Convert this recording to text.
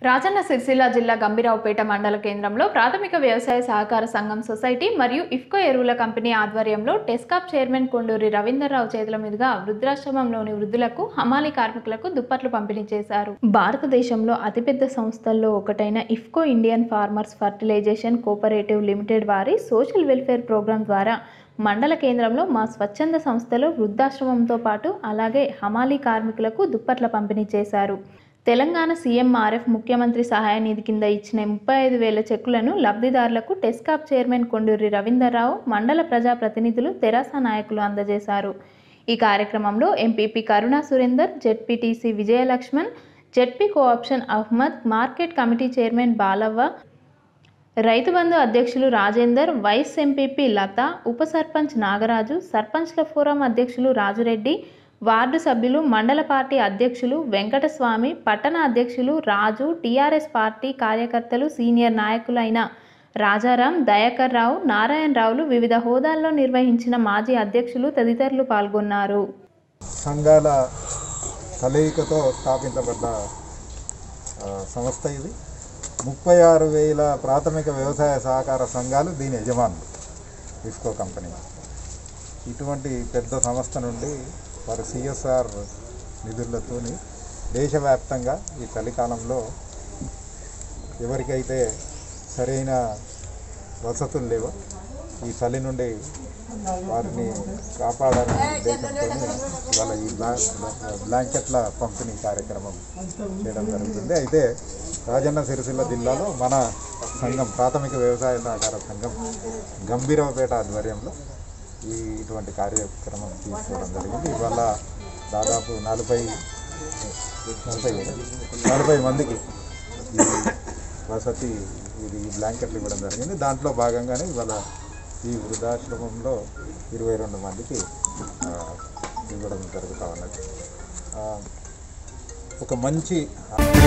రాజన్న సిరిసిల్ల జిల్లా గంభీరావుపేట మండల కేంద్రంలో ప్రాథమిక వ్యవసాయ సహకార సంఘం సొసైటీ మరియు ఇఫ్కో ఎరువుల కంపెనీ ఆధ్వర్యంలో టెస్కాప్ చైర్మన్ కొండూరి రవీందర్రావు చేతుల మీదుగా వృద్ధాశ్రమంలోని వృద్ధులకు హమాలీ కార్మికులకు దుప్పట్లు పంపిణీ చేశారు భారతదేశంలో అతిపెద్ద సంస్థల్లో ఒకటైన IFFCO Indian farmers fertilization cooperative limited వారి సోషల్ వెల్ఫేర్ ప్రోగ్రాం ద్వారా మండల కేంద్రంలో మా స్వచ్ఛంద సంస్థలో వృద్ధాశ్రమంతో పాటు అలాగే హమాలీ కార్మికులకు దుప్పట్ల పంపిణీ చేశారు తెలంగాణ సీఎంఆర్ఎఫ్ ముఖ్యమంత్రి సహాయ నిధి కింద ఇచ్చిన ముప్పై ఐదు వేల చెక్కులను లబ్ధిదారులకు టెస్కాప్ చైర్మన్ కొండూరి రవీందర్రావు మండల ప్రజా ప్రతినిధులు తెరాస నాయకులు అందజేశారు ఈ కార్యక్రమంలో MPP Karuna Surender ZPTC Vijayalakshman ZP cooption Ahmed market committee chairman Balavva Rythu Bandhu అధ్యక్షులు రాజేందర్ వైస్ ఎంపీపీ లత ఉప సర్పంచ్ నాగరాజు సర్పంచ్ల ఫోరం అధ్యక్షులు రాజురెడ్డి వార్డు సభ్యులు మండల పార్టీ అధ్యక్షులు వెంకటస్వామి పట్టణ అధ్యక్షులు రాజు టీఆర్ఎస్ పార్టీ కార్యకర్తలు సీనియర్ నాయకులైన రాజారాం దయాకర్ రావు నారాయణ రావులు వివిధ హోదాల్లో నిర్వహించిన మాజీ అధ్యక్షులు తదితరులు పాల్గొన్నారు సంఘాల కలయికతో స్థాపించబడ్డ ఆ, సంస్థ ఇది ముప్పై ఆరు వేల ప్రాథమిక వ్యవసాయ సహకార సంఘాలు దీని యజమానులు ఇఫ్కో కంపెనీ ఇటువంటి పెద్ద సంస్థ నుండి వారు సిఎస్ఆర్ నిధులతోని దేశవ్యాప్తంగా ఈ చలికాలంలో ఎవరికైతే సరైన వసతులు లేవో ఈ చలి నుండి వారిని కాపాడాలనే ఉద్దేశంతో ఇవాళ ఈ బ్లా బ్లాంకెట్ల పంపిణీ కార్యక్రమం చేయడం జరుగుతుంది అయితే రాజన్న సిరిసిల్ల జిల్లాలో మన సంఘం ప్రాథమిక వ్యవసాయ సహకార సంఘం గంభీరవపేట ఆధ్వర్యంలో ఈ ఇటువంటి కార్యక్రమం తీసుకోవడం జరిగింది ఇవాళ దాదాపు నలభై నలభై నలభై మందికి ఈ వసతి ఇది ఈ బ్లాంకెట్లు ఇవ్వడం జరిగింది దాంట్లో భాగంగానే ఇవాళ ఈ వృద్ధాశ్రమంలో ఇరవై రెండు మందికి ఆ, ఇవ్వడం జరుగుతూ ఉన్నది ఆ, ఒక మంచి